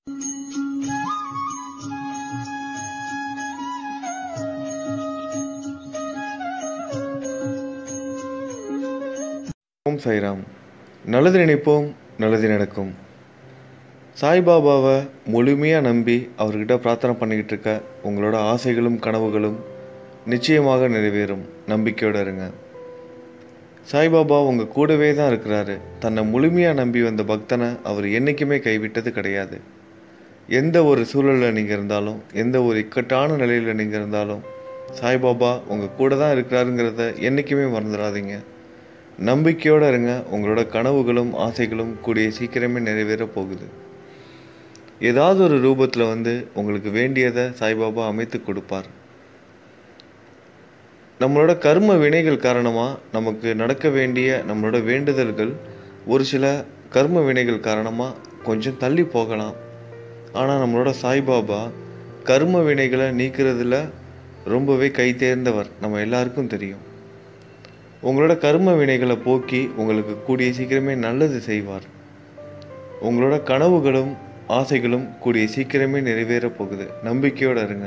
ஓம் சாய்ராம் நல்லது நினைப்போம் நல்லது நடக்கும் சாய்பாபாவை முழுமையாக நம்பி அவர்கிட்ட பிரார்த்தனை பண்ணிக்கிட்டு இருக்க உங்களோட ஆசைகளும் கனவுகளும் நிச்சயமாக நிறைவேறும் நம்பிக்கையோடு இருங்க சாய்பாபா உங்கள் கூடவே தான் இருக்கிறாரு தன்னை முழுமையாக நம்பி வந்த பக்தனை அவர் என்றைக்குமே கைவிட்டது கிடையாது எந்த ஒரு சூழலில் நீங்கள் இருந்தாலும் எந்த ஒரு இக்கட்டான நிலையில் நீங்கள் இருந்தாலும் சாய்பாபா உங்கள் கூட தான் இருக்கிறாருங்கிறத என்றைக்குமே மறந்துடாதீங்க நம்பிக்கையோடு இருங்க உங்களோட கனவுகளும் ஆசைகளும் கூடிய சீக்கிரமே நிறைவேற போகுது ஏதாவது ஒரு ரூபத்தில் வந்து உங்களுக்கு வேண்டியதை சாய்பாபா அமைத்து கொடுப்பார் நம்மளோட கர்ம வினைகள் காரணமாக நமக்கு நடக்க வேண்டிய நம்மளோட வேண்டுதல்கள் ஒரு சில கர்ம வினைகள் காரணமாக கொஞ்சம் தள்ளி போகலாம் ஆனால் நம்மளோட சாய்பாபா கர்ம வினைகளை நீக்கிறதுல ரொம்பவே கை தேர்ந்தவர் நம்ம எல்லாருக்கும் தெரியும் உங்களோட கர்ம வினைகளை போக்கி உங்களுக்கு கூடிய சீக்கிரமே நல்லது செய்வார் உங்களோட கனவுகளும் ஆசைகளும் கூடிய சீக்கிரமே நிறைவேற போகுது நம்பிக்கையோடு இருங்க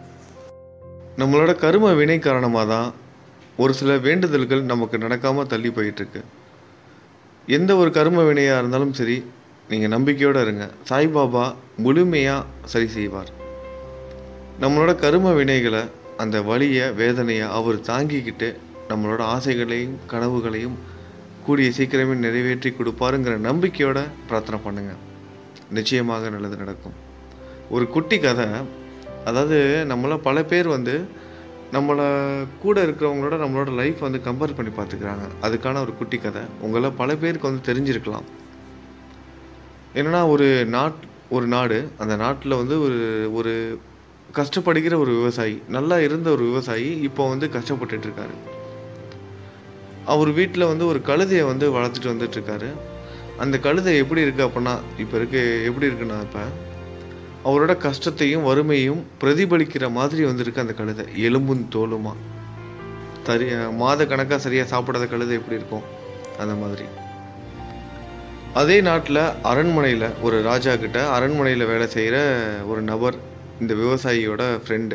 நம்மளோட கர்ம வினை காரணமாக தான் ஒரு சில வேண்டுதல்கள் நமக்கு நடக்காமல் தள்ளி போயிட்டுருக்கு எந்த ஒரு கர்ம வினையாக இருந்தாலும் சரி நீங்கள் நம்பிக்கையோடு இருங்க சாய்பாபா முழுமையாக சரி செய்வார் நம்மளோட கரும வினைகளை அந்த வலியை வேதனையை அவர் தாங்கிக்கிட்டு நம்மளோட ஆசைகளையும் கனவுகளையும் கூடிய சீக்கிரமே நிறைவேற்றி கொடுப்பாருங்கிற நம்பிக்கையோட பிரார்த்தனை பண்ணுங்க நிச்சயமாக நல்லது நடக்கும் ஒரு குட்டி கதை அதாவது நம்மள பல பேர் வந்து நம்மளை கூட இருக்கிறவங்களோட நம்மளோட லைஃப் வந்து கம்பேர் பண்ணி பார்த்துக்கிறாங்க அதுக்கான ஒரு குட்டி கதை உங்களை பல பேருக்கு வந்து தெரிஞ்சிருக்கலாம் என்னன்னா ஒரு நாட் ஒரு நாடு அந்த நாட்டில் வந்து ஒரு ஒரு கஷ்டப்படுகிற ஒரு விவசாயி நல்லா இருந்த ஒரு விவசாயி இப்போ வந்து கஷ்டப்பட்டுட்டு இருக்காரு அவர் வீட்டில் வந்து ஒரு கழுதையை வந்து வளர்த்துட்டு வந்துட்டு இருக்காரு அந்த கழுதை எப்படி இருக்கு அப்படின்னா இப்போ இருக்கு எப்படி இருக்குன்னா இப்போ அவரோட கஷ்டத்தையும் வறுமையும் பிரதிபலிக்கிற மாதிரி வந்திருக்கு அந்த கழுதை எலும்பும் தோலுமா சரி மாத கணக்காக சரியாக சாப்பிடாத கழுதை எப்படி இருக்கும் அந்த மாதிரி அதே நாட்டில் அரண்மனையில் ஒரு ராஜா கிட்ட அரண்மனையில் வேலை செய்கிற ஒரு நபர் இந்த விவசாயியோட ஃப்ரெண்டு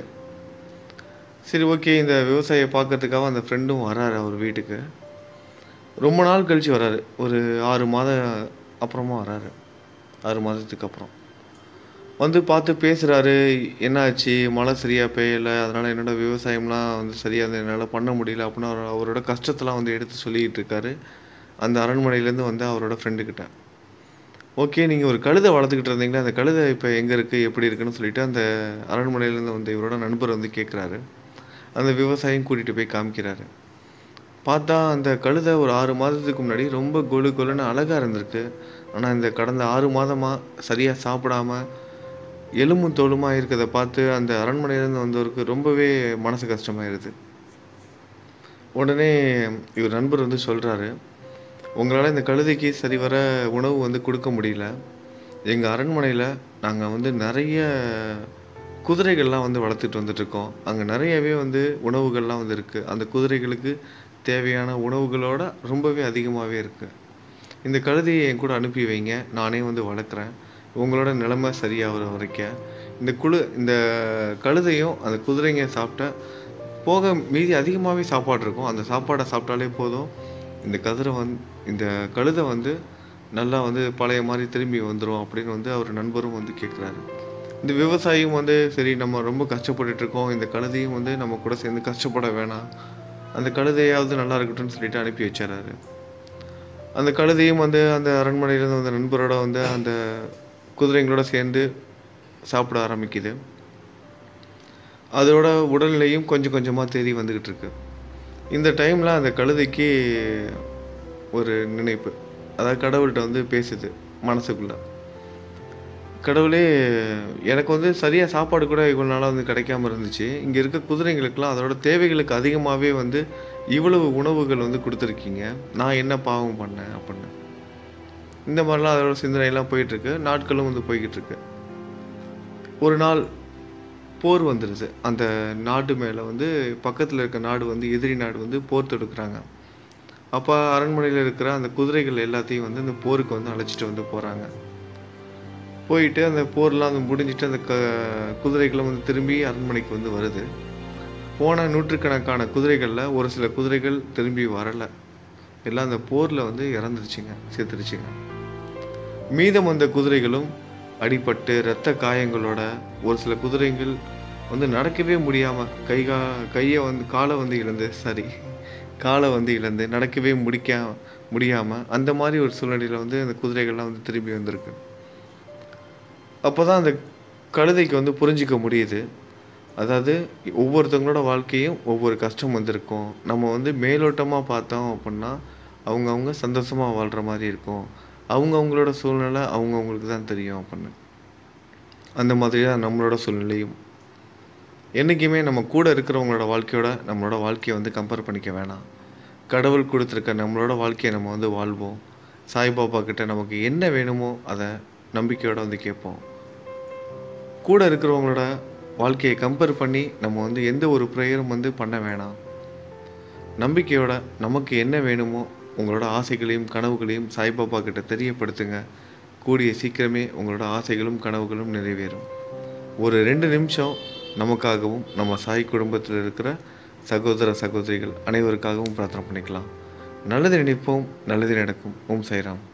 சரி ஓகே இந்த விவசாயியை பார்க்கறதுக்காக அந்த ஃப்ரெண்டும் வராரு அவர் வீட்டுக்கு ரொம்ப நாள் கழித்து வராரு ஒரு ஆறு மாதம் அப்புறமா வராரு ஆறு மாதத்துக்கு அப்புறம் வந்து பார்த்து பேசுகிறாரு என்னாச்சு மழை சரியாக பெய்யலை அதனால் என்னோட விவசாயம்லாம் வந்து சரியாக என்னால் பண்ண முடியல அப்படின்னு அவர் அவரோட கஷ்டத்தெல்லாம் வந்து எடுத்து சொல்லிக்கிட்டு இருக்காரு அந்த அரண்மனையிலேருந்து வந்து அவரோட ஃப்ரெண்டுக்கிட்ட ஓகே நீங்கள் ஒரு கழுதை வளர்த்துக்கிட்டு இருந்தீங்களா அந்த கழுதை இப்போ எங்கே இருக்குது எப்படி இருக்குன்னு சொல்லிட்டு அந்த அரண்மனையிலேருந்து வந்து இவரோட நண்பர் வந்து கேட்குறாரு அந்த விவசாயம் கூட்டிகிட்டு போய் காமிக்கிறாரு பார்த்தா அந்த கழுதை ஒரு ஆறு மாதத்துக்கு முன்னாடி ரொம்ப கொலு கொலுன்னு அழகாக இருந்திருக்கு ஆனால் இந்த கடந்த ஆறு மாதமாக சரியாக சாப்பிடாம எலும்பும் தோலுமா இருக்கிறத பார்த்து அந்த அரண்மனையிலேருந்து வந்தவருக்கு ரொம்பவே மனசு கஷ்டமாயிருது உடனே இவர் நண்பர் வந்து சொல்கிறாரு உங்களால் இந்த கழுதைக்கு சரிவர உணவு வந்து கொடுக்க முடியல எங்கள் அரண்மனையில் நாங்கள் வந்து நிறைய குதிரைகள்லாம் வந்து வளர்த்துட்டு வந்துட்டுருக்கோம் அங்கே நிறையவே வந்து உணவுகள்லாம் வந்து இருக்குது அந்த குதிரைகளுக்கு தேவையான உணவுகளோட ரொம்பவே அதிகமாகவே இருக்குது இந்த கழுதையை என் கூட அனுப்பி வைங்க நானே வந்து வளர்க்குறேன் உங்களோட நிலைமை சரியாகிற வரைக்கும் இந்த குழு இந்த கழுதையும் அந்த குதிரைங்க சாப்பிட்ட போக மீதி அதிகமாகவே சாப்பாடு இருக்கும் அந்த சாப்பாடை சாப்பிட்டாலே போதும் இந்த கதிரை வந்து இந்த கழுதை வந்து நல்லா வந்து பழைய மாதிரி திரும்பி வந்துடும் அப்படின்னு வந்து அவர் நண்பரும் வந்து கேட்குறாரு இந்த விவசாயியும் வந்து சரி நம்ம ரொம்ப கஷ்டப்பட்டுட்டு இருக்கோம் இந்த கழுதையும் வந்து நம்ம கூட சேர்ந்து கஷ்டப்பட வேணாம் அந்த கழுதையாவது நல்லா இருக்கட்டும்னு சொல்லிட்டு அனுப்பி வச்சிடறாரு அந்த கழுதையும் வந்து அந்த அரண்மனையிலேருந்து வந்த நண்பரோட வந்து அந்த குதிரைங்களோட சேர்ந்து சாப்பிட ஆரம்பிக்குது அதோட உடல்நிலையும் கொஞ்சம் கொஞ்சமாக தேறி வந்துக்கிட்டு இருக்கு இந்த டைமில் அந்த கழுதைக்கு ஒரு நினைப்பு அதாவது கடவுள்கிட்ட வந்து பேசுது மனசுக்குள்ள கடவுளே எனக்கு வந்து சரியாக சாப்பாடு கூட இவ்வளோ நாளாக வந்து கிடைக்காம இருந்துச்சு இங்கே இருக்க குதிரைங்களுக்கெல்லாம் அதோட தேவைகளுக்கு அதிகமாகவே வந்து இவ்வளவு உணவுகள் வந்து கொடுத்துருக்கீங்க நான் என்ன பாவம் பண்ணேன் அப்படின்னு இந்த மாதிரிலாம் அதோட சிந்தனையெல்லாம் போயிட்டுருக்கு நாட்களும் வந்து போய்கிட்டு இருக்கு ஒரு நாள் போர் வந்துடுது அந்த நாடு மேலே வந்து பக்கத்தில் இருக்க நாடு வந்து எதிரி நாடு வந்து போர் தொடுக்குறாங்க அப்போ அரண்மனையில் இருக்கிற அந்த குதிரைகள் எல்லாத்தையும் வந்து இந்த போருக்கு வந்து அழைச்சிட்டு வந்து போகிறாங்க போயிட்டு அந்த போர்லாம் வந்து முடிஞ்சிட்டு அந்த க குதிரைகளும் வந்து திரும்பி அரண்மனைக்கு வந்து வருது போன நூற்றுக்கணக்கான குதிரைகளில் ஒரு சில குதிரைகள் திரும்பி வரலை எல்லாம் அந்த போரில் வந்து இறந்துருச்சுங்க செத்துருச்சுங்க மீதம் வந்த குதிரைகளும் அடிபட்டு இரத்த காயங்களோட ஒரு சில குதிரைகள் வந்து நடக்கவே முடியாமல் கை கா கையை வந்து காலை வந்து இழந்து சாரி காலை வந்து இழந்து நடக்கவே முடிக்க முடியாமல் அந்த மாதிரி ஒரு சூழ்நிலையில் வந்து அந்த குதிரைகள்லாம் வந்து திரும்பி வந்திருக்கு அப்போ தான் அந்த கழுதைக்கு வந்து புரிஞ்சிக்க முடியுது அதாவது ஒவ்வொருத்தவங்களோட வாழ்க்கையும் ஒவ்வொரு கஷ்டம் வந்திருக்கும் நம்ம வந்து மேலோட்டமாக பார்த்தோம் அப்படின்னா அவங்கவுங்க சந்தோஷமாக வாழ்கிற மாதிரி இருக்கும் அவங்கவுங்களோட சூழ்நிலை அவங்கவுங்களுக்கு தான் தெரியும் அப்படின்னு அந்த மாதிரி தான் நம்மளோட சூழ்நிலையும் என்றைக்குமே நம்ம கூட இருக்கிறவங்களோட வாழ்க்கையோட நம்மளோட வாழ்க்கையை வந்து கம்பேர் பண்ணிக்க வேணாம் கடவுள் கொடுத்துருக்க நம்மளோட வாழ்க்கையை நம்ம வந்து வாழ்வோம் சாய்பாபா கிட்ட நமக்கு என்ன வேணுமோ அதை நம்பிக்கையோட வந்து கேட்போம் கூட இருக்கிறவங்களோட வாழ்க்கையை கம்பேர் பண்ணி நம்ம வந்து எந்த ஒரு ப்ரேயரும் வந்து பண்ண வேணாம் நம்பிக்கையோட நமக்கு என்ன வேணுமோ உங்களோட ஆசைகளையும் கனவுகளையும் சாய்பாபா கிட்ட தெரியப்படுத்துங்க கூடிய சீக்கிரமே உங்களோட ஆசைகளும் கனவுகளும் நிறைவேறும் ஒரு ரெண்டு நிமிஷம் நமக்காகவும் நம்ம சாய் குடும்பத்தில் இருக்கிற சகோதர சகோதரிகள் அனைவருக்காகவும் பிரார்த்தனை பண்ணிக்கலாம் நல்லது நினைப்போம் நல்லது நடக்கும் ஓம் சாய்ராம்